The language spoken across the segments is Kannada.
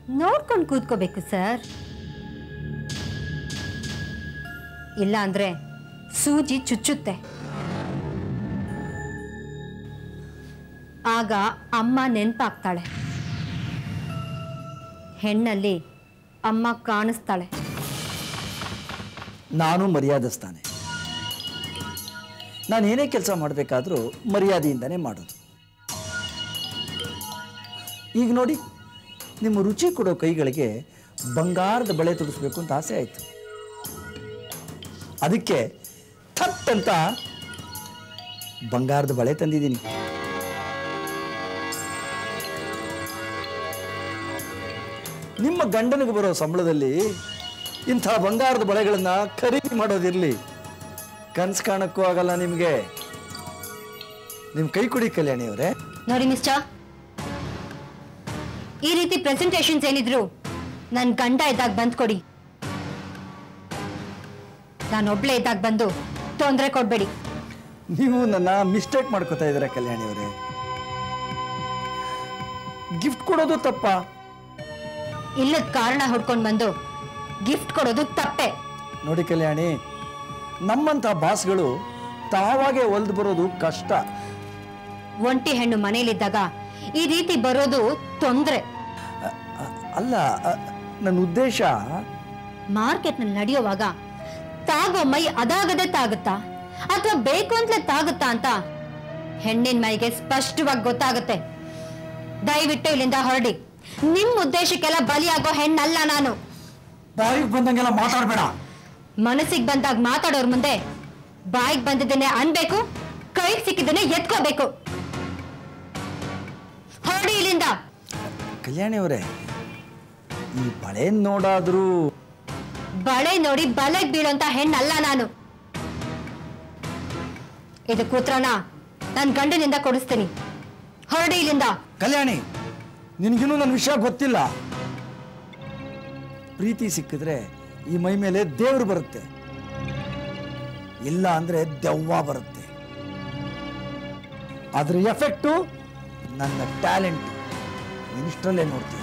ನೋಡ್ಕೊಂಡು ಕೂತ್ಕೋಬೇಕು ಸರ್ ಇಲ್ಲ ಅಂದ್ರೆ ಸೂಜಿ ಚುಚ್ಚುತ್ತೆ ಆಗ ಅಮ್ಮ ನೆನಪಾಗ್ತಾಳೆ ಹೆಣ್ಣಲ್ಲಿ ಅಮ್ಮ ಕಾಣಿಸ್ತಾಳೆ ನಾನು ಮರ್ಯಾದಿಸ್ತಾನೆ ನಾನು ಏನೇ ಕೆಲಸ ಮಾಡಬೇಕಾದ್ರೂ ಮರ್ಯಾದೆಯಿಂದನೇ ಮಾಡೋದು ಈಗ ನೋಡಿ ನಿಮ್ಮ ರುಚಿ ಕೊಡೋ ಕೈಗಳಿಗೆ ಬಂಗಾರದ ಬಳೆ ತುಡಿಸ್ಬೇಕು ಅಂತ ಆಸೆ ಆಯಿತು ಅದಕ್ಕೆ ಥಟ್ ಅಂತ ಬಂಗಾರದ ಬಳೆ ತಂದಿದ್ದೀನಿ ನಿಮ್ಮ ಗಂಡನಿಗೆ ಬರೋ ಸಂಬಳದಲ್ಲಿ ಇಂಥ ಬಂಗಾರದ ಬಳೆಗಳನ್ನ ಖರೀದಿ ಮಾಡೋದಿರಲಿ ಕನ್ಸು ಕಾಣಕ್ಕೂ ಆಗಲ್ಲ ನಿಮಗೆ ನಿಮ್ಮ ಕೈ ಕುಡಿ ಕಲ್ಯಾಣಿ ಅವರೇ ನೋಡಿ ಮಿಸ್ಟರ್ ಈ ರೀತಿ ಪ್ರೆಸೆಂಟೇಷನ್ಸ್ ಏನಿದ್ರು ನನ್ ಗಂಡ ಇದ್ದಾಗ ಬಂದ್ ಕೊಡಿ ನಾನು ಒಬ್ಳೆ ಇದ್ದಾಗ ಬಂದು ತೊಂದರೆ ಕೊಡ್ಬೇಡಿ ನೀವು ನನ್ನ ಮಿಸ್ಟೇಕ್ ಮಾಡ್ಕೋತಾ ಇದ್ದೀರಾ ಕಲ್ಯಾಣಿ ಅವರೇ ಗಿಫ್ಟ್ ಕೊಡೋದು ತಪ್ಪ ಇಲ್ಲದ ಕಾರಣ ಹುಡ್ಕೊಂಡು ಬಂದು ಗಿಫ್ಟ್ ಕೊಡೋದು ತಪ್ಪೆ ನೋಡಿ ಕಲ್ಯಾಣಿ ನಮ್ಮಂಥ ಬಾಸ್ಗಳು ತಾವಾಗೆ ಒಲ್ದು ಬರೋದು ಕಷ್ಟ ಒಂಟಿ ಹೆಣ್ಣು ಮನೇಲಿದ್ದಾಗ ಈ ರೀತಿ ಬರೋದು ತೊಂದ್ರೆ ಅ- ಅ- ಅಲ್ಲ ಅ, ನನ್ನ ಉದ್ದೇಶ ಮಾರ್ಕೆಟ್ನಲ್ಲಿ ನಡೆಯುವಾಗ ತಾಗೋ ಮೈ ಅದಾಗದೆ ತಾಗುತ್ತಾ ಅಥವಾ ಬೇಕು ಅಂತಲೇ ತಾಗುತ್ತಾ ಅಂತ ಹೆಣ್ಣಿನ ಮೈಗೆ ಸ್ಪಷ್ಟವಾಗಿ ಗೊತ್ತಾಗುತ್ತೆ ದಯವಿಟ್ಟು ಇಲ್ಲಿಂದ ಹೊರಡಿ ನಿಮ್ ಉದ್ದೇಶಕ್ಕೆಲ್ಲ ಬಲಿಯಾಗೋ ಹೆಣ್ಣಲ್ಲ ನಾನು ಬಾಯಿಗೆ ಬಂದಂಗೆಲ್ಲ ಮಾತಾಡಬೇಡ ಮನಸ್ಸಿಗೆ ಬಂದಾಗ ಮಾತಾಡೋರ್ ಮುಂದೆ ಬಾಯಿಗೆ ಬಂದಿದ್ದೇನೆ ಅನ್ಬೇಕು ಕೈಗೆ ಸಿಕ್ಕಿದ್ದೇನೆ ಎತ್ಕೋಬೇಕು ಹೊರಡಿ ಇಲ್ಲಿಂದ ಕಲ್ಯಾಣಿ ಅವರೇ ಈ ಬಳೆ ನೋಡಾದ್ರೂ ಬಳೆ ನೋಡಿ ಬಲೆಗ್ ಬೀಳೋಂತ ಹೆಣ್ಣಲ್ಲ ನಾನು ಇದು ಕೂತ್ರನ ನನ್ ಗಂಡನಿಂದ ಕೊಡಿಸ್ತೀನಿ ಹೊರಡಿ ಇಲ್ಲಿಂದ ಕಲ್ಯಾಣಿ ನಿನಗಿನ್ನೂ ನನ್ನ ವಿಷಯ ಗೊತ್ತಿಲ್ಲ ಪ್ರೀತಿ ಸಿಕ್ಕಿದ್ರೆ ಈ ಮೈ ಮೇಲೆ ದೇವರು ಬರುತ್ತೆ ಇಲ್ಲ ಅಂದ್ರೆ ದೆವ್ವ ಬರುತ್ತೆ ಅದ್ರ ಎಫೆಕ್ಟು ನನ್ನ ಟ್ಯಾಲೆಂಟ್ ನೀನಿಷ್ಟರಲ್ಲೇ ನೋಡ್ತೀಯ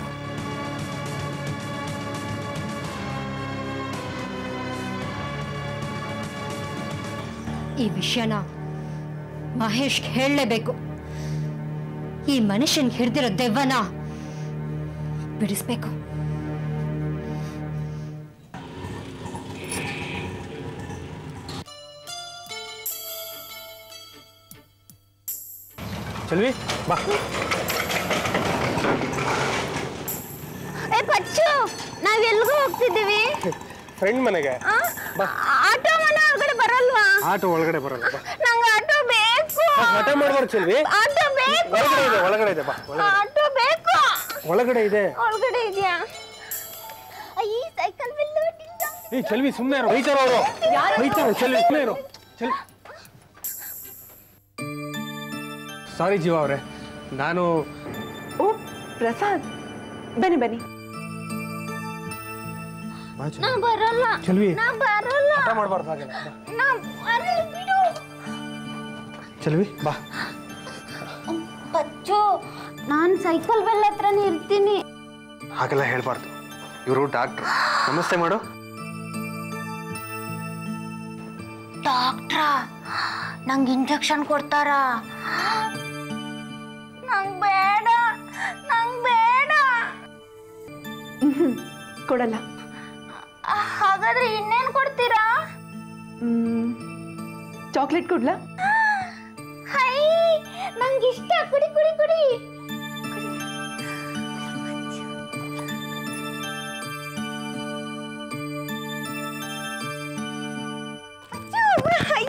ಈ ವಿಷಯನ ಮಹೇಶ್ ಹೇಳಲೇಬೇಕು ಈ ಮನುಷ್ಯನ್ ಹಿಡ್ದಿರೋ ದೆವ್ವನ ಬಿಡಿಸ್ಬೇಕು ಚಲ್ವಿ ಬಾ ಏ ಪಚ್ಚು ನಾವ್ ಎಲ್ಗೂ ಹೋಗ್ತಿದ್ದೀವಿ ಫ್ರೆಂಡ್ ಮನೆಗೆ ಆ? ಆಟೋ ಮನೆ ಒಳಗಡೆ ಬರಲ್ವಾ ಆಟೋ ಒಳಗಡೆ ಬರಲ್ಲ ಬಾ ನಂಗೆ ಆಟೋ ಬೇಕು ಹಠ ಮಾಡ್ಬಾರ್ದು ಚೆಲ್ವಿ ಆಟೋ ಬೇಕು ಒಳಗಡೆ ಇದೆ ಒಳಗಡೆ ಇದೆ ಬಾ ಒಳಗಡೆ ಆಟೋ ಬೇಕು ಒಳಗಡೆ ಇದೆ ಒಳಗಡೆ ಇದೆಯಾ ಈ ಸೈಕಲ್ ಬಿಲ್ಲು ಏ ಚೆಲ್ವಿ ಸುಮ್ಮನೆ ಇರು ಬೈತಾರ ಅವರು ಬೈತಾರ ಚೆಲ್ವಿ ಸುಮ್ಮನೆ ಇರು ಚೆಲ್ ಸಾರಿ ಜೀವ ಅವರೇ ನಾನು ಓ ಪ್ರಸಾದ್ ಬನ್ನಿ ಬನ್ನಿ ಬಾ ಚೆಲ್ವಿ. ನಾ ಬರಲ್ಲ ಚೆಲ್ವಿ ನಾ ಬರಲ್ಲ ಹಠ ಮಾಡಬಾರ್ದು ಹಾಗೆಲ್ಲ ಬಾ. ನಾ ಬರಲ್ಲ ಬಿಡು ಚೆಲ್ವಿ ಬಾ ಪಚ್ಚು ನಾನ್ ಸೈಕಲ್ ಬೆಲ್ ಹತ್ರನೇ ಇರ್ತೀನಿ ಹಾಗೆಲ್ಲ ಹೇಳ್ಬಾರ್ದು ಇವರು ಡಾಕ್ಟ್ರು ನಮಸ್ತೆ ಮಾಡು ಡಾಕ್ಟ್ರಾ ನಂಗೆ ಇಂಜೆಕ್ಷನ್ ಕೊಡ್ತಾರಾ ನಂಗ್ ಬೇಡ ನಂಗ್ ಬೇಡ ಕೊಡಲ್ಲ ಹಾಗಾದ್ರೆ ಇನ್ನೇನ್ ಕೊಡ್ತೀರಾ ಚಾಕ್ಲೇಟ್ ಕೊಡ್ಲಾ ಹೈ ನಂಗಿಷ್ಟ ಕುಡಿ ಕುಡಿ ಕುಡಿ ಅಚ್ಚು, ಹೈ.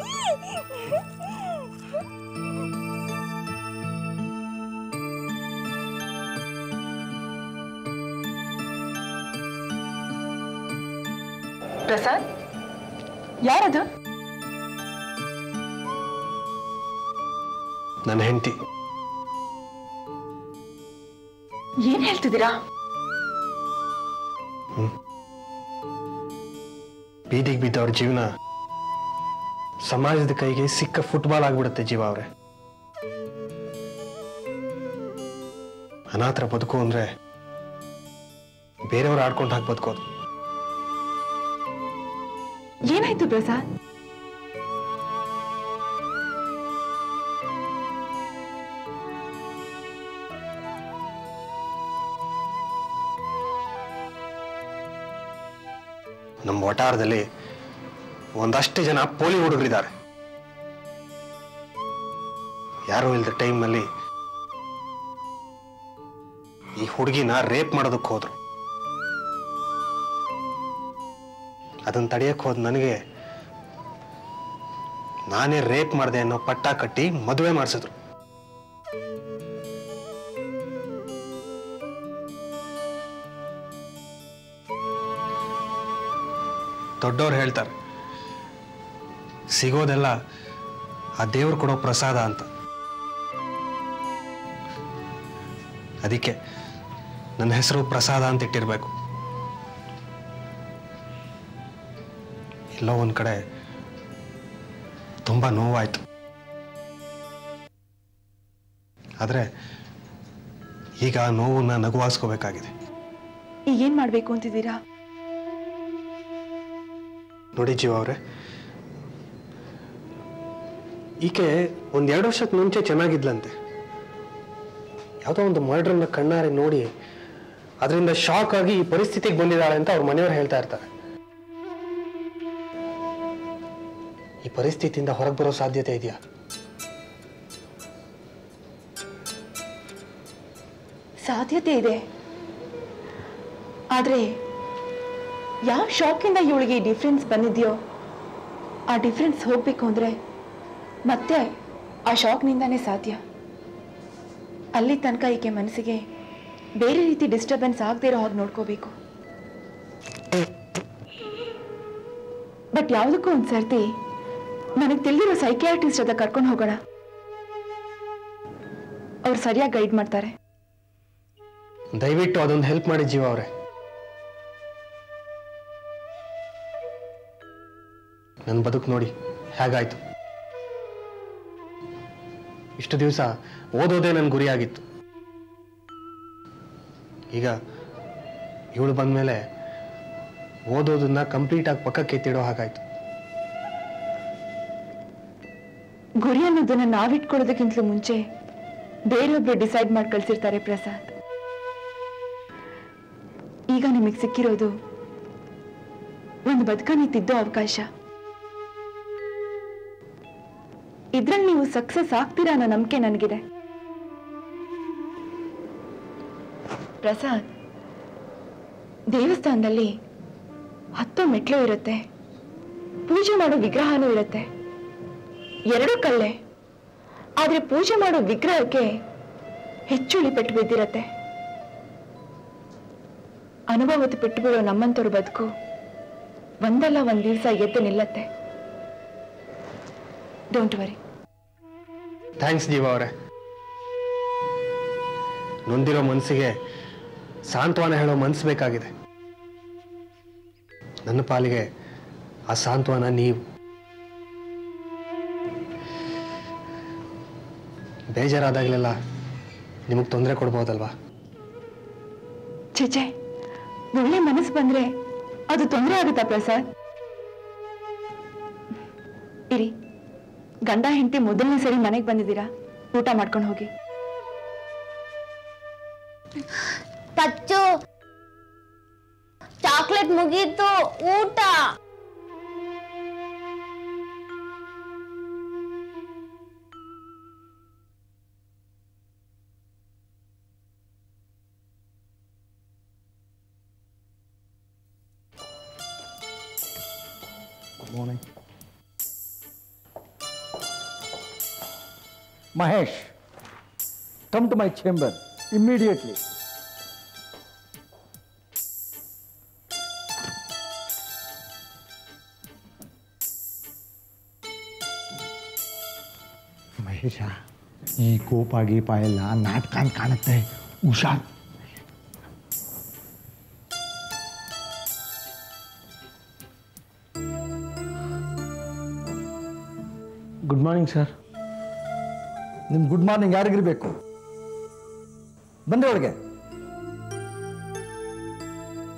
ಪ್ರಸಾದ್ ಯಾರದು ನನ್ನ ಹೆಂಡತಿ ಏನ್ ಹೇಳ್ತಿದ್ದೀರಾ ಬೀದಿಗೆ ಬಿದ್ದವ್ರ ಜೀವನ ಸಮಾಜದ ಕೈಗೆ ಸಿಕ್ಕ ಫುಟ್ಬಾಲ್ ಆಗ್ಬಿಡುತ್ತೆ ಜೀವ ಅವ್ರೆ ಅನಾಥರ ಬದುಕು ಅಂದ್ರೆ ಬೇರೆಯವ್ರು ಆಡ್ಕೊಂಡು ಹಾಕಿ ಬದುಕೋದು ಏನಾಯ್ತು ಪ್ರಸಾದ್ ನಮ್ಮ ವಟಾರದಲ್ಲಿ ಒಂದಷ್ಟು ಜನ ಪೋಲಿ ಹುಡುಗರಿದ್ದಾರೆ ಯಾರೂ ಇಲ್ಲದ ಟೈಮ್ನಲ್ಲಿ ಈ ಹುಡುಗಿನ ರೇಪ್ ಮಾಡೋದಕ್ಕೆ ಹೋದ್ರು ಅದನ್ನ ತಡೆಯಕ್ಕೆ ಹೋದ್ ನನಗೆ ನಾನೇ ರೇಪ್ ಮಾಡಿದೆ ಅನ್ನೋ ಪಟ್ಟ ಕಟ್ಟಿ ಮದುವೆ ಮಾಡಿಸಿದ್ರು ದೊಡ್ಡವ್ರು ಹೇಳ್ತಾರೆ ಸಿಗೋದೆಲ್ಲ ಆ ದೇವ್ರು ಕೊಡೋ ಪ್ರಸಾದ ಅಂತ ಅದಕ್ಕೆ ನನ್ನ ಹೆಸರು ಪ್ರಸಾದ ಅಂತ ಇಟ್ಟಿರ್ಬೇಕು ಎಲ್ಲೋ ಒಂದ್ ಕಡೆ ತುಂಬಾ ನೋವಾಯ್ತು ಆದ್ರೆ ಈಗ ಆ ನೋವನ್ನ ನಗುವಾಸ್ಕೋಬೇಕಾಗಿದೆ ಈಗ ಏನ್ ಮಾಡ್ಬೇಕು ಅಂತಿದ್ದೀರಾ ನೋಡಿ ಜೀವ ಅವ್ರೆ ಈಕೆ ಒಂದ್ ಎರಡು ವರ್ಷದ ಮುಂಚೆ ಚೆನ್ನಾಗಿದ್ಲಂತೆ ಯಾವುದೋ ಒಂದು ಮರ್ಡ್ರನ್ನ ಕಣ್ಣಾರೆ ನೋಡಿ ಅದರಿಂದ ಶಾಕ್ ಆಗಿ ಈ ಪರಿಸ್ಥಿತಿಗೆ ಬಂದಿದ್ದಾಳೆ ಅಂತ ಅವ್ರ ಮನೆಯವ್ರು ಹೇಳ್ತಾ ಇರ್ತಾರೆ ಈ ಪರಿಸ್ಥಿತಿಯಿಂದ ಹೊರಗೆ ಬರೋ ಸಾಧ್ಯತೆ ಇದೆಯಾ ಸಾಧ್ಯತೆ ಇದೆ ಆದ್ರೆ ಯಾವ ಶಾಕಿಂದ ಇವಳಿಗೆ ಈ ಡಿಫ್ರೆನ್ಸ್ ಬಂದಿದೆಯೋ ಆ ಡಿಫ್ರೆನ್ಸ್ ಹೋಗ್ಬೇಕು ಅಂದ್ರೆ ಮತ್ತೆ ಆ ಶಾಕ್ನಿಂದಾನೇ ಸಾಧ್ಯ ಅಲ್ಲಿ ತನಕ ಈಕೆ ಮನಸ್ಸಿಗೆ ಬೇರೆ ರೀತಿ ಡಿಸ್ಟರ್ಬೆನ್ಸ್ ಆಗದೆ ಇರೋ ಹಾಗೆ ನೋಡ್ಕೋಬೇಕು ಬಟ್ ಯಾವುದಕ್ಕೂ ಒಂದು ಸರ್ತಿ ನನಗೆ ತಿಳಿದಿರೋ ಸೈಕಿಯಾಟ್ರಿಸ್ಟ್ ಹತ್ರ ಕರ್ಕೊಂಡು ಹೋಗೋಣ ಅವ್ರು ಸರಿಯಾಗಿ ಗೈಡ್ ಮಾಡ್ತಾರೆ ದಯವಿಟ್ಟು ಅದೊಂದು ಹೆಲ್ಪ್ ಮಾಡಿ ಜೀವ ಅವ್ರೆ ನನ್ನ ಬದುಕು ನೋಡಿ ಹೇಗಾಯ್ತು ಇಷ್ಟು ದಿವಸ ಓದೋದೇ ನನ್ನ ಗುರಿಯಾಗಿತ್ತು ಈಗ ಇವಳು ಬಂದ್ಮೇಲೆ ಓದೋದನ್ನ ಕಂಪ್ಲೀಟ್ ಆಗಿ ಪಕ್ಕಕ್ಕೆ ಎತ್ತಿಡೋ ಹಾಗಾಯ್ತು ಗುರಿ ಅನ್ನೋದನ್ನ ನಾವಿಟ್ಕೊಳ್ಳೋದಕ್ಕಿಂತಲೂ ಮುಂಚೆ ಬೇರೊಬ್ರು ಡಿಸೈಡ್ ಮಾಡಿ ಕಳ್ಸಿರ್ತಾರೆ ಪ್ರಸಾದ್ ಈಗ ನಿಮಗೆ ಸಿಕ್ಕಿರೋದು ಒಂದು ಬದುಕನ್ನು ತಿದ್ದೋ ಅವಕಾಶ ಇದ್ರಲ್ಲಿ ನೀವು ಸಕ್ಸಸ್ ಆಗ್ತೀರಾ ಅನ್ನೋ ನಂಬಿಕೆ ನನಗಿದೆ ಪ್ರಸಾದ್ ದೇವಸ್ಥಾನದಲ್ಲಿ ಹತ್ತು ಮೆಟ್ಲು ಇರುತ್ತೆ ಪೂಜೆ ಮಾಡೋ ವಿಗ್ರಹನೂ ಇರುತ್ತೆ ಎರಡು ಕಲ್ಲೇ ಆದ್ರೆ ಪೂಜೆ ಮಾಡೋ ವಿಗ್ರಹಕ್ಕೆ ಹೆಚ್ಚುಳಿ ಪೆಟ್ಟು ಬಿದ್ದಿರತ್ತೆ ಅನುಭವದ ಪೆಟ್ಟು ಬೀಳೋ ನಮ್ಮಂತವ್ರ ಬದುಕು ಒಂದಲ್ಲ ಒಂದ್ ದಿವಸ ಎದ್ದು ನಿಲ್ಲತ್ತೆ ಡೋಂಟ್ ವರಿ ಥ್ಯಾಂಕ್ಸ್ ಜೀವ ಅವರೇ ನೊಂದಿರೋ ಮನಸ್ಸಿಗೆ ಸಾಂತ್ವನ ಹೇಳೋ ಮನ್ಸು ಬೇಕಾಗಿದೆ ನನ್ನ ಪಾಲಿಗೆ ಆ ಸಾಂತ್ವನ ನೀವು ಬೇಜಾರಾದಾಗಲೆಲ್ಲ ನಿಮಗೆ ತೊಂದರೆ ಕೊಡ್ಬೋದಲ್ವಾ ಛೆಛೆ ಒಳ್ಳೆ ಮನಸ್ಸು ಬಂದ್ರೆ ಅದು ತೊಂದರೆ ಆಗುತ್ತಾ ಪ್ರಸಾದ್ ಇರಿ ಗಂಡ ಹೆಂಡತಿ ಮೊದಲನೇ ಸರಿ ಮನೆಗೆ ಬಂದಿದ್ದೀರಾ ಊಟ ಮಾಡ್ಕೊಂಡು ಹೋಗಿ ಪಚ್ಚು ಚಾಕ್ಲೇಟ್ ಮುಗೀತು ಊಟ morning. Mahesh, come to my chamber immediately. Mahesh ಈ ಕೋಪ ಗೀಪ ಎಲ್ಲ ನಾಟಕ ಅಂತ ಕಾಣುತ್ತೆ ಹುಷಾರ್ ಗುಡ್ ಮಾರ್ನಿಂಗ್ ಸರ್ ನಿಮ್ ಗುಡ್ ಮಾರ್ನಿಂಗ್ ಯಾರಿಗಿರ್ಬೇಕು ಬಂದ್ರೆ ಒಳಗೆ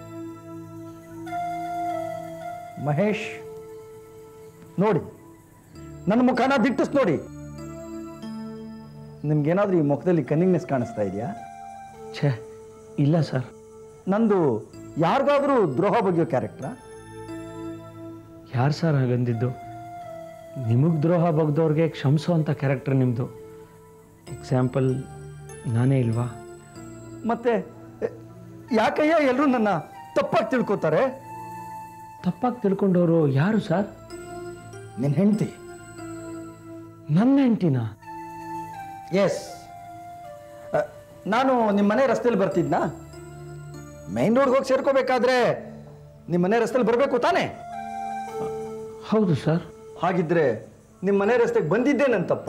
ಮಹೇಶ್ ನೋಡಿ ನನ್ನ ಮುಖನ ದಿಟ್ಟಿಸ್ ನೋಡಿ ನಿಮ್ಗೇನಾದ್ರೂ ಈ ಮುಖದಲ್ಲಿ ಕನ್ನಿಂಗ್ನೆಸ್ ಕಾಣಿಸ್ತಾ ಇದೆಯಾ ಛೇ ಇಲ್ಲ ಸರ್ ನಂದು ಯಾರಿಗಾದ್ರೂ ದ್ರೋಹ ಬಗೆಯೋ ಕ್ಯಾರೆಕ್ಟ್ರಾ ಯಾರು ಸರ್ ಹಾಗಂದಿದ್ದು ನಿಮಗೆ ದ್ರೋಹ ಬಗ್ದವ್ರಿಗೆ ಕ್ಷಮಿಸೋ ಅಂತ ಕ್ಯಾರೆಕ್ಟರ್ ನಿಮ್ಮದು ಎಕ್ಸಾಂಪಲ್ ನಾನೇ ಇಲ್ವಾ ಮತ್ತೆ ಎ, ಯಾಕಯ್ಯ ಎಲ್ಲರೂ ನನ್ನ ತಪ್ಪಾಗಿ ತಿಳ್ಕೊತಾರೆ ತಪ್ಪಾಗಿ ತಿಳ್ಕೊಂಡವರು ಯಾರು ಸರ್ ನಿನ್ನ ಹೆಂಡತಿ ನನ್ನ ಹೆಂಡ್ತಿನ ಎಸ್ ನಾನು ನಿಮ್ಮ ಮನೆ ರಸ್ತೆಯಲ್ಲಿ ಬರ್ತಿದ್ನಾ ಮೈನ್ ರೋಡ್ಗೆ ಹೋಗಿ ಸೇರ್ಕೋಬೇಕಾದ್ರೆ ನಿಮ್ಮ ಮನೆ ರಸ್ತೆಯಲ್ಲಿ ಬರಬೇಕು ತಾನೇ ಹೌದು ಸರ್ ಹಾಗಿದ್ರೆ ನಿಮ್ಮ ಮನೆ ರಸ್ತೆಗೆ ಬಂದಿದ್ದೆ ನನ್ನ ತಪ್ಪ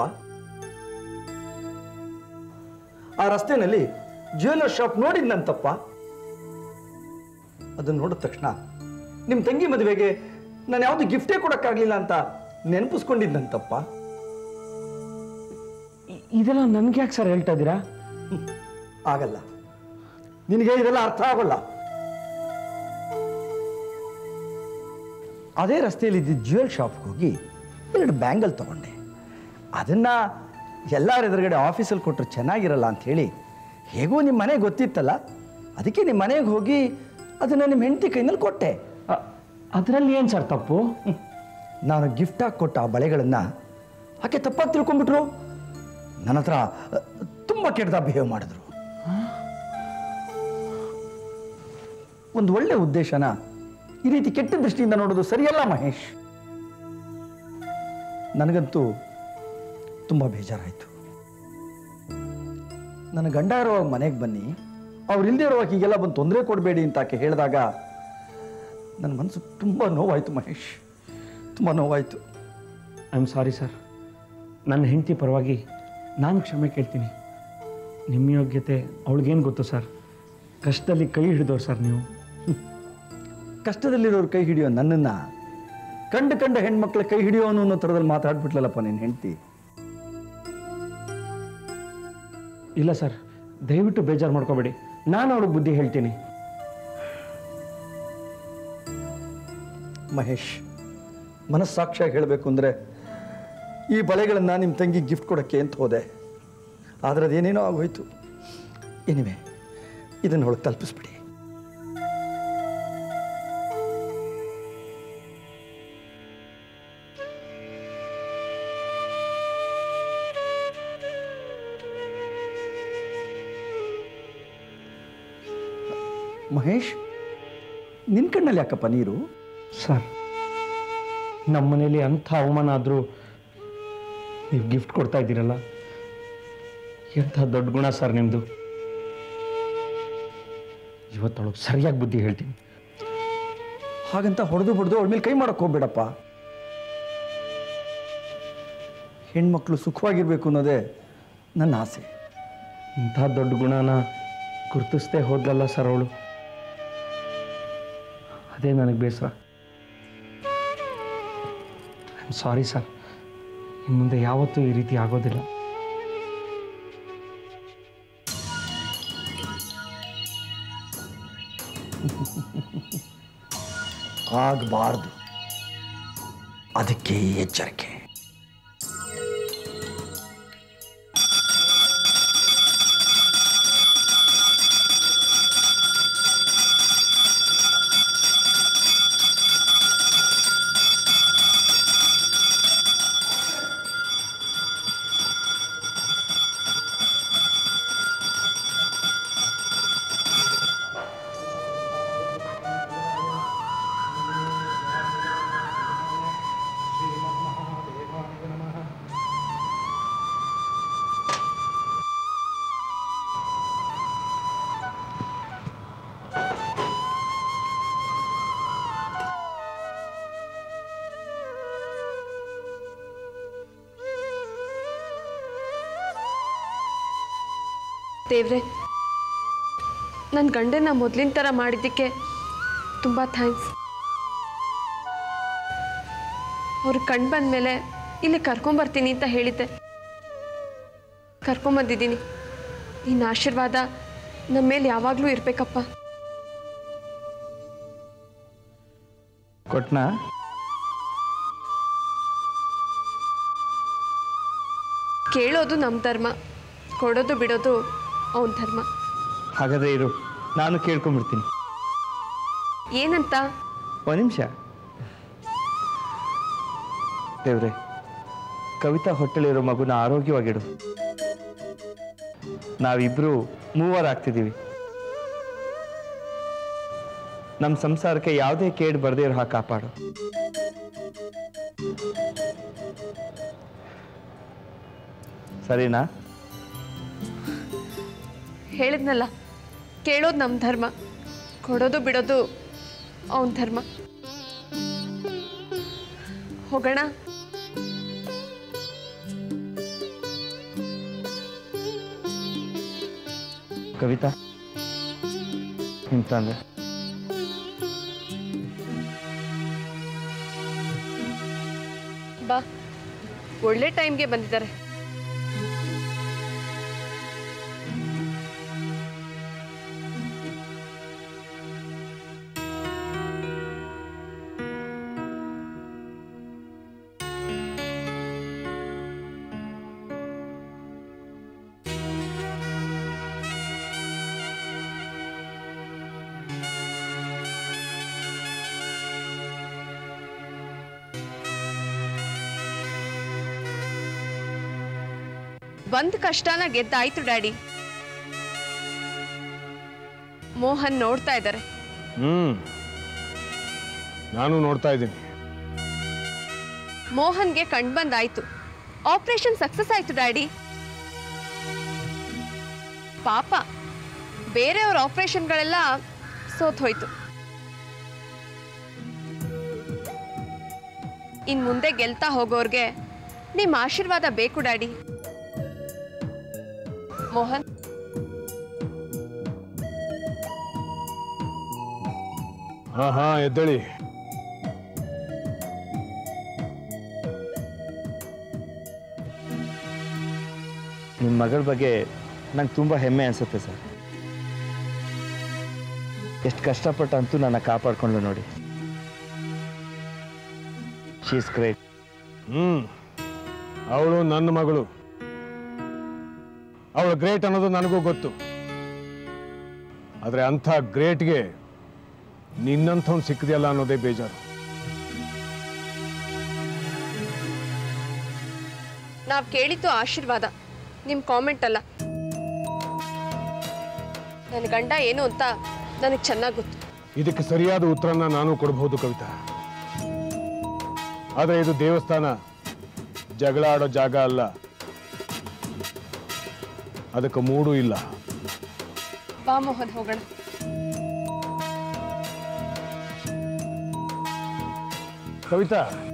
ಆ ರಸ್ತೆನಲ್ಲಿ ಜ್ಯುವೆಲರ್ ಶಾಪ್ ನೋಡಿದ್ ನನ್ನ ತಪ್ಪ ಅದನ್ನ ನೋಡಿದ ತಕ್ಷಣ ನಿಮ್ಮ ತಂಗಿ ಮದುವೆಗೆ ನಾನು ಯಾವುದು ಗಿಫ್ಟೇ ಕೊಡಕ್ಕಾಗ್ಲಿಲ್ಲ ಅಂತ ನೆನಪಿಸ್ಕೊಂಡಿದ್ದು ನನ್ನ ತಪ್ಪ ಇ- ಇದೆಲ್ಲ ನನ್ಗೆ ಯಾಕೆ ಸರ್ ಹೇಳ್ತಾ ಇದ್ದೀರಾ ಆಗಲ್ಲ ನಿನಗೆ ಇದೆಲ್ಲ ಅರ್ಥ ಆಗೋಲ್ಲ ಅದೇ ರಸ್ತೆಯಲ್ಲಿ ಇದ್ದಿದ್ದ ಜ್ಯುವೆಲ್ ಶಾಪ್ಗೆ ಹೋಗಿ ಎರಡು ಬ್ಯಾಂಗಲ್ ತಗೊಂಡೆ ಅದನ್ನ ಎಲ್ಲರ ಎದುರುಗಡೆ ಆಫೀಸಲ್ಲಿ ಕೊಟ್ಟರೆ ಚೆನ್ನಾಗಿರಲ್ಲ ಅಂತ ಹೇಳಿ ಹೇಗೋ ನಿಮ್ಮ ಮನೆ ಗೊತ್ತಿತ್ತಲ್ಲ ಅದಕ್ಕೆ ನಿಮ್ಮ ಮನೆಗೆ ಹೋಗಿ ಅದನ್ನು ನಿಮ್ಮ ಹೆಂಡತಿ ಕೈನಲ್ಲಿ ಕೊಟ್ಟೆ ಅದರಲ್ಲಿ ಏನು ಸರ್ ತಪ್ಪು ಹ್ಮ್. ನಾನು ಗಿಫ್ಟಾಗಿ ಕೊಟ್ಟ ಆ ಬಳೆಗಳನ್ನು ಆಕೆ ತಪ್ಪಾಗಿ ತಿಳ್ಕೊಂಡ್ಬಿಟ್ರು ನನ್ನ ಹತ್ರ ಅ, ತುಂಬ ಕೆಟ್ಟದಾಗ ಬಿಹೇವ್ ಮಾಡಿದ್ರು ಒಂದು ಒಳ್ಳೆ ಉದ್ದೇಶನ ಈ ರೀತಿ ಕೆಟ್ಟ ದೃಷ್ಟಿಯಿಂದ ನೋಡೋದು ಸರಿಯಲ್ಲ ಮಹೇಶ್ ನನಗಂತೂ ತುಂಬ ಬೇಜಾರಾಯಿತು ನನ್ನ ಗಂಡ ಇರುವಾಗ ಮನೆಗೆ ಬನ್ನಿ ಅವ್ರು ಇಲ್ಲದೆ ಇರುವಾಗ ಹೀಗೆಲ್ಲ ಬಂದು ತೊಂದರೆ ಕೊಡಬೇಡಿ ಅಂತ ಆಕೆ ಹೇಳಿದಾಗ ನನ್ನ ಮನಸ್ಸು ತುಂಬ ನೋವಾಯಿತು ಮಹೇಶ್ ತುಂಬ ನೋವಾಯಿತು ಐ ಆಮ್ ಸಾರಿ ಸರ್ ನನ್ನ ಹೆಂಡತಿ ಪರವಾಗಿ ನಾನು ಕ್ಷಮೆ ಕೇಳ್ತೀನಿ ನಿಮ್ಮ ಯೋಗ್ಯತೆ ಅವಳಿಗೇನು ಗೊತ್ತು ಸರ್ ಕಷ್ಟದಲ್ಲಿ ಕೈ ಹಿಡಿದವ್ರು ಸರ್ ನೀವು ಕಷ್ಟದಲ್ಲಿರೋರು ಕೈ ಹಿಡಿಯೋ ನನ್ನನ್ನು ಕಂಡು ಕಂಡ ಹೆಣ್ಮಕ್ಳ ಕೈ ಹಿಡಿಯೋನು ಅನ್ನೋ ಥರದಲ್ಲಿ ಮಾತಾಡ್ಬಿಟ್ಲಲ್ಲಪ್ಪ ನಿನ್ನ ಹೆಂಡತಿ ಇಲ್ಲ ಸರ್ ದಯವಿಟ್ಟು ಬೇಜಾರು ಮಾಡ್ಕೋಬೇಡಿ ನಾನು ಅವಳಿಗೆ ಬುದ್ಧಿ ಹೇಳ್ತೀನಿ ಮಹೇಶ್ ಮನಸ್ಸಾಕ್ಷಿಯಾಗಿ ಹೇಳಬೇಕು ಅಂದರೆ ಈ ಬಳೆಗಳನ್ನು ನಿಮ್ಮ ತಂಗಿ ಗಿಫ್ಟ್ ಕೊಡೋಕ್ಕೆ ಅಂತ ಹೋದೆ ಆದರೆ ಅದೇನೇನೋ ಆಗೋಯ್ತು ಎನಿವೆ ಇದನ್ನು ಅವಳಿಗೆ ತಲುಪಿಸ್ಬಿಡಿ ಮಹೇಶ್ ನಿನ್ನ ಕಣ್ಣಲ್ಲಿ ಯಾಕಪ್ಪ ನೀರು ಸರ್ ನಮ್ಮ ಮನೇಲಿ ಅಂಥ ಅವಮಾನ ಆದರೂ ನೀವು ಗಿಫ್ಟ್ ಕೊಡ್ತಾ ಇದ್ದೀರಲ್ಲ ಎಂಥ ದೊಡ್ಡ ಗುಣ ಸರ್ ನಿಮ್ಮದು ಇವತ್ತೊಳಗೆ ಸರಿಯಾಗಿ ಬುದ್ಧಿ ಹೇಳ್ತೀನಿ ಹಾಗಂತ ಹೊಡೆದು ಹೊಡೆದು ಅವಳ ಮೇಲೆ ಕೈ ಮಾಡೋಕೆ ಹೋಗ್ಬೇಡಪ್ಪ ಹೆಣ್ಮಕ್ಳು ಸುಖವಾಗಿರ್ಬೇಕು ಅನ್ನೋದೇ ನನ್ನ ಆಸೆ ಇಂಥ ದೊಡ್ಡ ಗುಣನ ಗುರುತಿಸ್ದೇ ಹೋದ್ಲಲ್ಲ ಸರ್ ಅವಳು ಅದೇ ನನಗೆ ಬೇಸರ ಐ ಆಮ್ ಸಾರಿ ಸರ್ ಇನ್ನು ಮುಂದೆ ಯಾವತ್ತೂ ಈ ರೀತಿ ಆಗೋದಿಲ್ಲ ಆಗಬಾರ್ದು ಅದಕ್ಕೆ ಈ ಎಚ್ಚರಿಕೆ ದೇವ್ರೆ ನನ್ನ ಗಂಡನ ಮೊದಲಿನ ಥರ ಮಾಡಿದ್ದಕ್ಕೆ ತುಂಬ ಥ್ಯಾಂಕ್ಸ್ ಅವ್ರು ಕಣ್ ಬಂದಮೇಲೆ ಇಲ್ಲಿ ಕರ್ಕೊಂಬರ್ತೀನಿ ಅಂತ ಹೇಳಿದ್ದೆ ಕರ್ಕೊಂಬಂದಿದ್ದೀನಿ ನಿನ್ನ ಆಶೀರ್ವಾದ ನಮ್ಮ ಮೇಲೆ ಯಾವಾಗಲೂ ಇರಬೇಕಪ್ಪ ಕೊಟ್ನಾ ಕೇಳೋದು ನಮ್ಮ ಧರ್ಮ ಕೊಡೋದು ಬಿಡೋದು ಅವನ ಧರ್ಮ ಹಾಗಾದ್ರೆ ಇರು ನಾನು ಕೇಳ್ಕೊಂಬಿಡ್ತೀನಿ ಏನಂತ ಒಂದು ನಿಮಿಷ ದೇವ್ರೆ ಕವಿತಾ ಹೊಟ್ಟೆಲಿರೋ ಮಗುನ ಆರೋಗ್ಯವಾಗಿಡು ನಾವಿಬ್ರು ಮೂವರಾಗ್ತಿದ್ದೀವಿ ನಮ್ಮ ಸಂಸಾರಕ್ಕೆ ಯಾವುದೇ ಕೇಡು ಬರದೇ ಇರೋ ಹಾಗೆ ಕಾಪಾಡು ಸರಿನಾ ಹೇಳಿದ್ನಲ್ಲ ಕೇಳೋದು ನಮ್ಮ ಧರ್ಮ ಕೊಡೋದು ಬಿಡೋದು ಅವನ ಧರ್ಮ ಹೋಗೋಣ ಕವಿತಾ ನಿಂತಂದ್ರೆ ಬಾ ಒಳ್ಳೆ ಟೈಮ್ಗೆ ಬಂದಿದ್ದಾರೆ ಬಂದ್ ಕಷ್ಟನ ಗೆದ್ದಾಯ್ತು ಡ್ಯಾಡಿ ಮೋಹನ್ ನೋಡ್ತಾ ಇದ್ದಾರೆ ಹ್ಮ್ ನಾನು ನೋಡ್ತಾ ಇದ್ದೀನಿ ಮೋಹನ್ಗೆ ಕಣ್ಬಂದಾಯ್ತು ಆಪರೇಷನ್ ಸಕ್ಸಸ್ ಆಯ್ತು ಡ್ಯಾಡಿ ಪಾಪ ಬೇರೆಯವ್ರ ಆಪರೇಷನ್ಗಳೆಲ್ಲ ಸೋತ್ ಹೋಯ್ತು ಇನ್ ಮುಂದೆ ಗೆಲ್ತಾ ಹೋಗೋರ್ಗೆ ನಿಮ್ಮ ಆಶೀರ್ವಾದ ಬೇಕು ಡ್ಯಾಡಿ ಮೋಹನ್ ಹಾ ಹಾ ಎದ್ದೇಳಿ ನಿಮ್ಮ ಮಗಳ ಬಗ್ಗೆ ನಂಗೆ ತುಂಬ ಹೆಮ್ಮೆ ಅನಿಸುತ್ತೆ ಸರ್ ಎಷ್ಟು ಕಷ್ಟಪಟ್ಟು ಅಂತೂ ನನ್ನ ಕಾಪಾಡ್ಕೊಂಡ್ಲು ನೋಡಿ ಶೀಸ್ ಗ್ರೇಟ್ ಹ್ಮ್ ಅವಳು ನನ್ನ ಮಗಳು ಅವಳು ಗ್ರೇಟ್ ಅನ್ನೋದು ನನಗೂ ಗೊತ್ತು ಆದ್ರೆ ಅಂಥ ಗ್ರೇಟ್ಗೆ ನಿನ್ನಂಥವ್ನು ಸಿಕ್ಕಿದೆಯಲ್ಲ ಅನ್ನೋದೇ ಬೇಜಾರು ನಾವ್ ಕೇಳಿದ್ದು ಆಶೀರ್ವಾದ ನಿಮ್ ಕಾಮೆಂಟ್ ಅಲ್ಲ ನನ್ನ ಗಂಡ ಏನು ಅಂತ ನನಗೆ ಚೆನ್ನಾಗಿ ಗೊತ್ತು ಇದಕ್ಕೆ ಸರಿಯಾದ ಉತ್ತರನ ನಾನು ಕೊಡಬಹುದು ಕವಿತಾ ಆದರೆ ಇದು ದೇವಸ್ಥಾನ ಜಗಳ ಆಡೋ ಜಾಗ ಅಲ್ಲ ಅದಕ್ಕೆ ಮೂಡೂ ಇಲ್ಲ ಬಾ ಮೋಹನ್ ಹೋಗೋಣ ಕವಿತಾ